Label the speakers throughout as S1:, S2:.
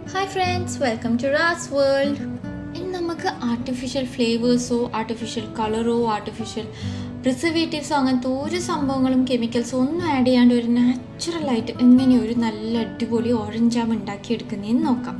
S1: hi friends welcome to റാസ് world ഇനി നമുക്ക് ആർട്ടിഫിഷ്യൽ ഫ്ലേവേഴ്സോ ആർട്ടിഫിഷ്യൽ കളറോ ആർട്ടിഫിഷ്യൽ പ്രിസർവേറ്റീവ്സോ അങ്ങനത്തെ ഒരു സംഭവങ്ങളും കെമിക്കൽസോ ഒന്നും ആഡ് ചെയ്യാണ്ട് ഒരു നാച്ചുറലായിട്ട് എങ്ങനെ ഒരു നല്ല അടിപൊളി ഓറഞ്ച് ജാം ഉണ്ടാക്കിയെടുക്കുന്നതെന്ന് നോക്കാം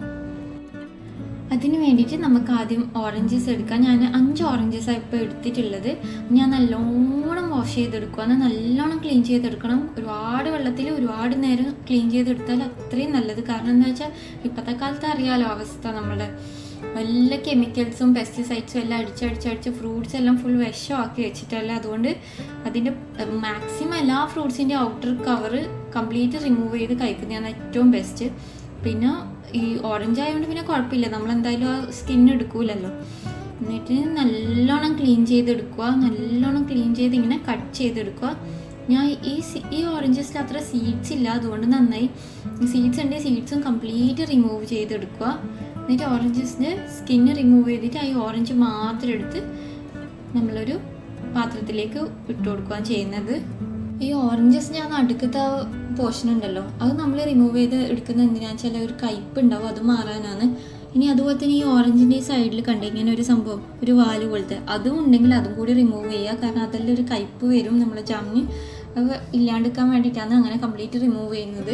S1: അതിന് വേണ്ടിയിട്ട് നമുക്ക് ആദ്യം ഓറഞ്ചസ് എടുക്കാം ഞാൻ അഞ്ച് ഓറഞ്ചസ് ഇപ്പോൾ എടുത്തിട്ടുള്ളത് ഞാൻ നല്ലോണം വാഷ് ചെയ്തെടുക്കുക നല്ലോണം ക്ലീൻ ചെയ്തെടുക്കണം ഒരുപാട് വെള്ളത്തിൽ ഒരുപാട് നേരം ക്ലീൻ ചെയ്തെടുത്താൽ അത്രയും നല്ലത് കാരണം എന്താ വെച്ചാൽ ഇപ്പോഴത്തെ കാലത്ത് അറിയാലോ അവസ്ഥ നമ്മുടെ വല്ല കെമിക്കൽസും പെസ്റ്റിസൈഡ്സും എല്ലാം അടിച്ചടിച്ചടിച്ച് ഫ്രൂട്ട്സ് എല്ലാം ഫുൾ വിഷമാക്കി വെച്ചിട്ടല്ല അതുകൊണ്ട് അതിൻ്റെ മാക്സിമം എല്ലാ ഫ്രൂട്ട്സിൻ്റെ ഔട്ടർ കവർ കംപ്ലീറ്റ് റിമൂവ് ചെയ്ത് കഴിക്കുന്നതാണ് ഏറ്റവും ബെസ്റ്റ് പിന്നെ ഈ ഓറഞ്ച് ആയതുകൊണ്ട് പിന്നെ കുഴപ്പമില്ല നമ്മൾ എന്തായാലും ആ സ്കിൻ എടുക്കൂലല്ലോ എന്നിട്ട് നല്ലോണം ക്ലീൻ ചെയ്തെടുക്കുക നല്ലോണം ക്ലീൻ ചെയ്ത് ഇങ്ങനെ കട്ട് ചെയ്തെടുക്കുക ഞാൻ ഈ ഈ ഓറഞ്ചസിൽ അത്ര സീഡ്സ് ഇല്ല അതുകൊണ്ട് നന്നായി സീഡ്സ് ഉണ്ട് സീഡ്സും കംപ്ലീറ്റ് റിമൂവ് ചെയ്തെടുക്കുക എന്നിട്ട് ഓറഞ്ചസിൻ്റെ സ്കിന്ന് റിമൂവ് ചെയ്തിട്ട് ആ ഓറഞ്ച് മാത്രം എടുത്ത് നമ്മളൊരു പാത്രത്തിലേക്ക് ഇട്ട് കൊടുക്കുക ചെയ്യുന്നത് ഈ ഓറഞ്ചസ് ഞാൻ നടുക്കത്തെ പോർഷൻ ഉണ്ടല്ലോ അത് നമ്മൾ റിമൂവ് ചെയ്ത് എടുക്കുന്ന എന്തിനാണെന്ന് വെച്ചാൽ ഒരു കയ്പ്പ് ഉണ്ടാവും അത് മാറാനാണ് ഇനി അതുപോലെ തന്നെ ഈ ഓറഞ്ചിൻ്റെ ഈ സൈഡിൽ കണ്ട ഇങ്ങനെ ഒരു സംഭവം ഒരു വാല് പോലത്തെ അതും ഉണ്ടെങ്കിൽ അതും കൂടി റിമൂവ് ചെയ്യുക കാരണം അതെല്ലാം ഒരു കയ്പ്പ് വരും നമ്മൾ ജാമിന് അത് ഇല്ലാണ്ടിരിക്കാൻ വേണ്ടിയിട്ടാണ് അങ്ങനെ കംപ്ലീറ്റ് റിമൂവ് ചെയ്യുന്നത്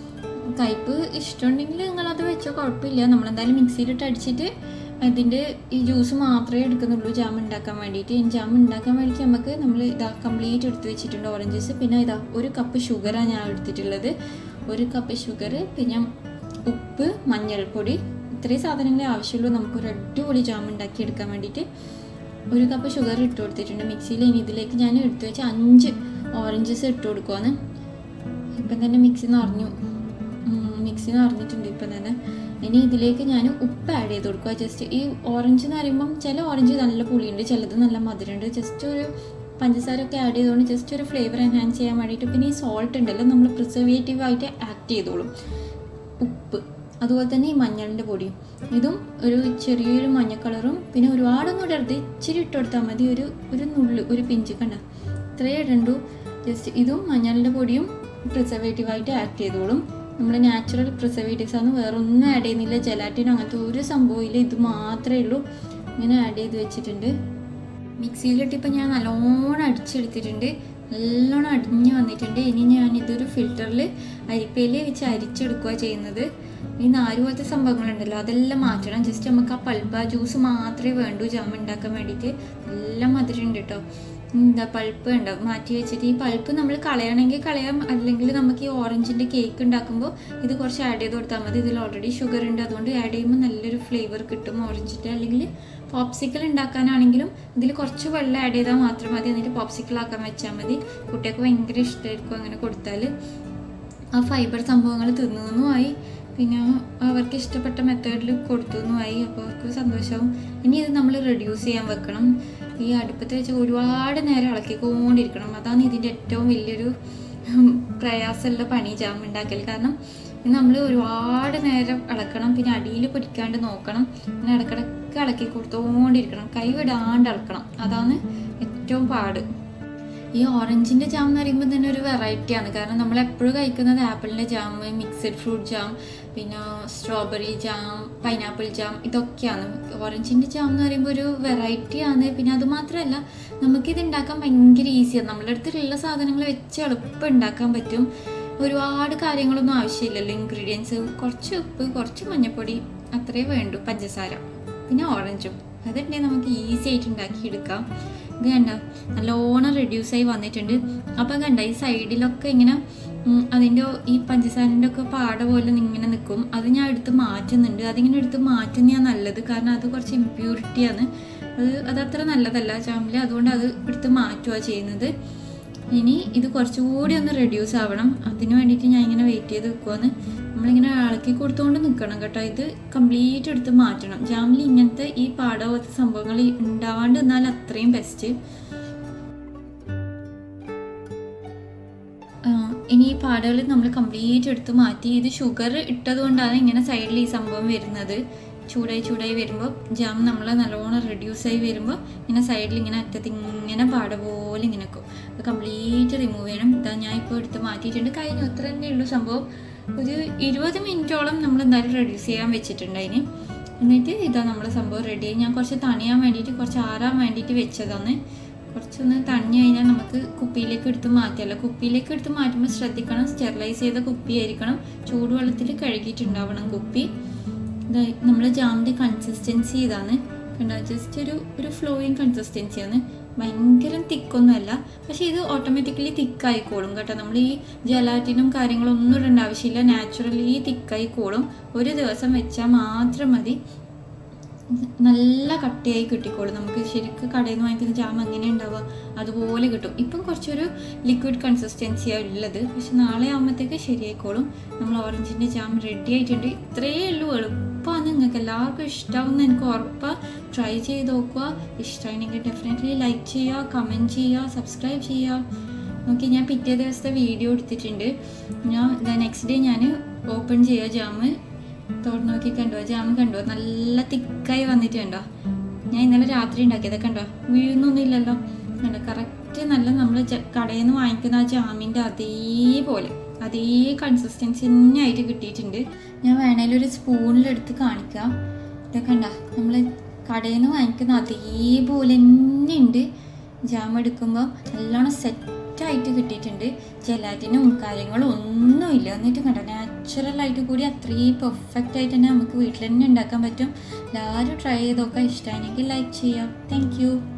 S1: കയ്പ്പ് ഇഷ്ടമുണ്ടെങ്കിൽ നിങ്ങളത് വെച്ചോ കുഴപ്പമില്ല നമ്മളെന്തായാലും മിക്സിയിലിട്ട് അടിച്ചിട്ട് അതിൻ്റെ ഈ ജ്യൂസ് മാത്രമേ എടുക്കുന്നുള്ളൂ ജാം ഉണ്ടാക്കാൻ വേണ്ടിയിട്ട് ഈ ജാം ഉണ്ടാക്കാൻ വേണ്ടിയിട്ട് നമുക്ക് നമ്മൾ ഇതാ കംപ്ലീറ്റ് എടുത്ത് വെച്ചിട്ടുണ്ട് ഓറഞ്ചസ് പിന്നെ ഇതാ ഒരു കപ്പ് ഷുഗറാണ് ഞാൻ എടുത്തിട്ടുള്ളത് ഒരു കപ്പ് ഷുഗർ പിന്നെ ഉപ്പ് മഞ്ഞൾപ്പൊടി ഇത്രയും സാധനങ്ങളെ ആവശ്യമുള്ളൂ നമുക്കൊരു അടിപൊളി ജാം ഉണ്ടാക്കി എടുക്കാൻ വേണ്ടിയിട്ട് ഒരു കപ്പ് ഷുഗർ ഇട്ട് കൊടുത്തിട്ടുണ്ട് മിക്സിയിൽ ഇനി ഇതിലേക്ക് ഞാൻ എടുത്തു വെച്ച അഞ്ച് ഓറഞ്ചസ് ഇട്ട് കൊടുക്കുവാണ് ഇപ്പം തന്നെ മിക്സി നിറഞ്ഞു മിക്സി നിറഞ്ഞിട്ടുണ്ട് ഇപ്പം തന്നെ ഇനി ഇതിലേക്ക് ഞാൻ ഉപ്പ് ആഡ് ചെയ്ത് കൊടുക്കുക ജസ്റ്റ് ഈ ഓറഞ്ച് എന്ന് പറയുമ്പം ചില ഓറഞ്ച് നല്ല പുളിയുണ്ട് ചിലത് നല്ല മധുരമുണ്ട് ജസ്റ്റ് ഒരു പഞ്ചസാര ഒക്കെ ആഡ് ചെയ്തുകൊണ്ട് ജസ്റ്റ് ഒരു ഫ്ലേവർ എൻഹാൻസ് ചെയ്യാൻ വേണ്ടിയിട്ട് പിന്നെ ഈ സോൾട്ട് ഉണ്ടല്ലോ നമ്മൾ പ്രിസർവേറ്റീവ് ആയിട്ട് ആക്ട് ചെയ്തോളും ഉപ്പ് അതുപോലെ തന്നെ ഈ മഞ്ഞളിൻ്റെ പൊടിയും ഇതും ഒരു ചെറിയൊരു മഞ്ഞ കളറും പിന്നെ ഒരുപാടൊന്നും ഇടരുത് ഇച്ചിരി ഇട്ട് കൊടുത്താൽ മതി ഒരു ഒരു നുള്ളു ഒരു പിഞ്ച് കണ്ട ഇത്രയേ ഇടണ്ടു ജസ്റ്റ് ഇതും മഞ്ഞളിൻ്റെ പൊടിയും പ്രിസർവേറ്റീവായിട്ട് ആക്ട് ചെയ്തോളും നമ്മൾ നാച്ചുറൽ പ്രിസർവേറ്റീവ്സ് ആണ് വേറെ ഒന്നും ആഡ് ചെയ്യുന്നില്ല ജലാറ്റിൻ അങ്ങനത്തെ ഒരു സംഭവമില്ല ഇത് മാത്രമേ ഉള്ളൂ ഇങ്ങനെ ആഡ് ചെയ്ത് വെച്ചിട്ടുണ്ട് മിക്സിയിലിട്ടിപ്പോൾ ഞാൻ നല്ലോണം അടിച്ചെടുത്തിട്ടുണ്ട് നല്ലോണം അടിഞ്ഞ് വന്നിട്ടുണ്ട് ഇനി ഞാൻ ഇതൊരു ഫിൽറ്ററിൽ അരിപ്പയിൽ വെച്ച് അരിച്ചെടുക്കുക ചെയ്യുന്നത് ഈ നാല് പോലത്തെ സംഭവങ്ങളുണ്ടല്ലോ അതെല്ലാം മാറ്റണം ജസ്റ്റ് നമുക്ക് ആ പൾപ്പ ജ്യൂസ് മാത്രമേ വേണ്ടൂ ജാം ഉണ്ടാക്കാൻ വേണ്ടിയിട്ട് എല്ലാം മധുരമുണ്ട് കേട്ടോ എന്താ പൾപ്പ് ഉണ്ടാവും മാറ്റി വെച്ചിട്ട് ഈ പൾപ്പ് നമ്മൾ കളയണമെങ്കിൽ കളയാം അല്ലെങ്കിൽ നമുക്ക് ഈ ഓറഞ്ചിൻ്റെ കേക്ക് ഉണ്ടാക്കുമ്പോൾ ഇത് കുറച്ച് ആഡ് ചെയ്ത് കൊടുത്താൽ മതി ഇതിൽ ഓൾറെഡി ഷുഗർ ഉണ്ട് അതുകൊണ്ട് ആഡ് ചെയ്യുമ്പോൾ നല്ലൊരു ഫ്ലേവർ കിട്ടും ഓറഞ്ചിൻ്റെ അല്ലെങ്കിൽ പോപ്സിക്കിൾ ഉണ്ടാക്കാനാണെങ്കിലും ഇതിൽ കുറച്ച് വെള്ളം ആഡ് ചെയ്താൽ മാത്രം മതി എന്നിട്ട് പോപ്സിക്കിൾ ആക്കാൻ വെച്ചാൽ മതി കുട്ടികൾക്ക് ഭയങ്കര ഇഷ്ടമായിരിക്കും അങ്ങനെ കൊടുത്താൽ ആ ഫൈബർ സംഭവങ്ങൾ തിന്നുന്നുമായി പിന്നെ അവർക്ക് ഇഷ്ടപ്പെട്ട മെത്തേഡിൽ കൊടുത്തുന്നുമായി അപ്പോൾ അവർക്ക് സന്തോഷമാവും ഇനി ഇത് നമ്മൾ റെഡ്യൂസ് ചെയ്യാൻ വെക്കണം ഈ അടുപ്പത്ത് വെച്ച് ഒരുപാട് നേരം ഇളക്കിക്കൊണ്ടിരിക്കണം അതാണ് ഇതിൻ്റെ ഏറ്റവും വലിയൊരു പ്രയാസമുള്ള പണി ജാം ഉണ്ടാക്കൽ കാരണം നമ്മൾ ഒരുപാട് നേരം ഇളക്കണം പിന്നെ അടിയിൽ പിടിക്കാണ്ട് നോക്കണം പിന്നെ ഇടക്കിടക്ക് ഇളക്കി കൊടുത്തുകൊണ്ടിരിക്കണം കൈ വിടാണ്ട് ഇളക്കണം അതാണ് ഏറ്റവും പാട് ഈ ഓറഞ്ചിൻ്റെ ജാം എന്ന് പറയുമ്പോൾ തന്നെ ഒരു വെറൈറ്റിയാണ് കാരണം നമ്മൾ എപ്പോഴും കഴിക്കുന്നത് ആപ്പിളിൻ്റെ ജാം മിക്സഡ് ഫ്രൂട്ട് ജാം പിന്നെ സ്ട്രോബെറി ജാം പൈനാപ്പിൾ ജാം ഇതൊക്കെയാണ് ഓറഞ്ചിൻ്റെ ജാം എന്ന് പറയുമ്പോൾ ഒരു വെറൈറ്റിയാണ് പിന്നെ അത് മാത്രമല്ല നമുക്കിത് ഉണ്ടാക്കാൻ ഭയങ്കര ഈസിയാണ് നമ്മുടെ അടുത്തുള്ള സാധനങ്ങൾ വെച്ച് എളുപ്പം ഉണ്ടാക്കാൻ പറ്റും ഒരുപാട് കാര്യങ്ങളൊന്നും ആവശ്യമില്ലല്ലോ ഇൻഗ്രീഡിയൻസ് കുറച്ച് ഉപ്പ് കുറച്ച് മഞ്ഞൾപ്പൊടി അത്രേ വേണ്ടൂ പഞ്ചസാര പിന്നെ ഓറഞ്ചും അതുണ്ടെങ്കിൽ നമുക്ക് ഈസി ആയിട്ട് ഉണ്ടാക്കിയെടുക്കാം ഇത് കണ്ട നല്ലോണം റെഡ്യൂസായി വന്നിട്ടുണ്ട് അപ്പം കണ്ട ഈ സൈഡിലൊക്കെ ഇങ്ങനെ അതിൻ്റെ ഈ പഞ്ചസാരൻ്റെ ഒക്കെ പാട പോലെ ഇങ്ങനെ നിൽക്കും അത് ഞാൻ എടുത്ത് മാറ്റുന്നുണ്ട് അതിങ്ങനെ എടുത്ത് മാറ്റുന്നതാണ് നല്ലത് കാരണം അത് കുറച്ച് ഇമ്പ്യൂരിറ്റിയാണ് അത് അതത്ര നല്ലതല്ല ചാമിൽ അതുകൊണ്ട് അത് എടുത്ത് മാറ്റുക ചെയ്യുന്നത് ഇനി ഇത് കുറച്ചുകൂടി ഒന്ന് റെഡ്യൂസ് ആവണം അതിന് വേണ്ടിയിട്ട് ഞാൻ ഇങ്ങനെ വെയിറ്റ് ചെയ്ത് വെക്കുവാന്ന് നമ്മളിങ്ങനെ ഇളക്കി കൊടുത്തുകൊണ്ട് നിൽക്കണം കേട്ടോ ഇത് കംപ്ലീറ്റ് എടുത്ത് മാറ്റണം ജാമിൽ ഇങ്ങനത്തെ ഈ പാട പോലത്തെ സംഭവങ്ങൾ ഉണ്ടാവാണ്ട് നിന്നാൽ അത്രയും ബെസ്റ്റ് ഇനി ഈ പാടകൾ നമ്മൾ കംപ്ലീറ്റ് എടുത്ത് മാറ്റി ഇത് ഷുഗർ ഇട്ടത് കൊണ്ടാണ് ഇങ്ങനെ സൈഡിൽ ഈ സംഭവം വരുന്നത് ചൂടായി ചൂടായി വരുമ്പോൾ ജാം നമ്മൾ നല്ലോണം റെഡ്യൂസായി വരുമ്പോൾ ഇങ്ങനെ സൈഡിൽ ഇങ്ങനെ അറ്റത്ത് ഇങ്ങനെ പാട പോലെ ഇങ്ങനെ വെക്കും അത് കംപ്ലീറ്റ് റിമൂവ് ചെയ്യണം ഇതാ ഞാൻ ഇപ്പോൾ എടുത്ത് മാറ്റിയിട്ടുണ്ട് കഴിഞ്ഞു അത്ര തന്നെ ഉള്ളൂ സംഭവം ഒരു ഇരുപത് മിനിറ്റോളം നമ്മൾ എന്തായാലും റെഡ്യൂസ് ചെയ്യാൻ വെച്ചിട്ടുണ്ടായിന് എന്നിട്ട് ഇതാ നമ്മുടെ സംഭവം റെഡി ഞാൻ കുറച്ച് തണിയാൻ വേണ്ടിയിട്ട് കുറച്ച് ആറാൻ വേണ്ടിയിട്ട് വെച്ചതാണ് കുറച്ചൊന്ന് തണിഞ്ഞു കഴിഞ്ഞാൽ നമുക്ക് കുപ്പിയിലേക്ക് എടുത്ത് മാറ്റിയല്ലോ കുപ്പിയിലേക്ക് എടുത്ത് മാറ്റുമ്പോൾ ശ്രദ്ധിക്കണം സ്റ്റെറിലൈസ് ചെയ്ത കുപ്പി ആയിരിക്കണം ചൂടുവെള്ളത്തിൽ കഴുകിയിട്ടുണ്ടാവണം കുപ്പി ഇത് നമ്മുടെ ജാമിൻ്റെ കൺസിസ്റ്റൻസി ഇതാണ് കണ്ടോ ജസ്റ്റ് ഒരു ഒരു ഫ്ലോയിങ് കൺസിസ്റ്റൻസിയാണ് ഭയങ്കര തിക്കൊന്നുമല്ല പക്ഷേ ഇത് ഓട്ടോമാറ്റിക്കലി തിക്കായിക്കോളും കേട്ടോ നമ്മൾ ഈ ജലാറ്റിനും കാര്യങ്ങളും ഒന്നും ഇടേണ്ട ആവശ്യമില്ല നാച്ചുറലി തിക്കായിക്കോളും ഒരു ദിവസം വെച്ചാൽ മാത്രം മതി നല്ല കട്ടിയായി കിട്ടിക്കോളും നമുക്ക് ശരിക്കും കടയിൽ നിന്ന് വാങ്ങിക്കുന്ന ജാം എങ്ങനെ ഉണ്ടാവുക അതുപോലെ കിട്ടും ഇപ്പം കുറച്ചൊരു ലിക്വിഡ് കൺസിസ്റ്റൻസിയാണ് ഉള്ളത് പക്ഷെ നാളെ ആകുമ്പോഴത്തേക്ക് ശരിയായിക്കോളും നമ്മൾ ഓറഞ്ചിൻ്റെ ജാം റെഡി ആയിട്ടുണ്ട് ഇത്രയേ ഉള്ളൂ എളുപ്പമാണ് നിങ്ങൾക്ക് എല്ലാവർക്കും ഇഷ്ടമാവുന്ന എനിക്ക് ഉറപ്പാണ് ട്രൈ ചെയ്ത് നോക്കുക ഇഷ്ടമാണെങ്കിൽ ഡെഫിനറ്റ്ലി ലൈക്ക് ചെയ്യുക കമൻറ്റ് ചെയ്യുക സബ്സ്ക്രൈബ് ചെയ്യുക ഓക്കെ ഞാൻ പിറ്റേ ദിവസത്തെ വീഡിയോ എടുത്തിട്ടുണ്ട് ഞാൻ നെക്സ്റ്റ് ഡേ ഞാൻ ഓപ്പൺ ചെയ്യുക ജാമ് തുറന്നു നോക്കി കണ്ടോ ജാം കണ്ടോ നല്ല തിക്കായി വന്നിട്ട് കണ്ടോ ഞാൻ ഇന്നലെ രാത്രി ഉണ്ടാക്കിയത് കണ്ടോ വീഴുന്നൊന്നും ഇല്ലല്ലോ കണ്ടോ കറക്റ്റ് നല്ല നമ്മൾ കടയിൽ നിന്ന് വാങ്ങിക്കുന്ന ആ ജാമിൻ്റെ അതേപോലെ അതേ കൺസിസ്റ്റൻസി തന്നെ ആയിട്ട് കിട്ടിയിട്ടുണ്ട് ഞാൻ വേണേലും ഒരു സ്പൂണിലെടുത്ത് കാണിക്കാം ഇതൊക്കെ കണ്ട നമ്മൾ കടയിൽ നിന്ന് വാങ്ങിക്കുന്ന അതേപോലെ തന്നെ ഉണ്ട് ജാം എടുക്കുമ്പോൾ നല്ലോണം സെറ്റായിട്ട് കിട്ടിയിട്ടുണ്ട് ജലാറ്റിനും കാര്യങ്ങളും ഒന്നുമില്ല എന്നിട്ട് കണ്ടോ നാച്ചുറലായിട്ട് കൂടി അത്രയും പെർഫെക്റ്റ് ആയിട്ട് തന്നെ നമുക്ക് വീട്ടിൽ തന്നെ ഉണ്ടാക്കാൻ പറ്റും എല്ലാവരും ട്രൈ ചെയ്തൊക്കെ ഇഷ്ടമാണെങ്കിൽ ലൈക്ക് ചെയ്യാം താങ്ക്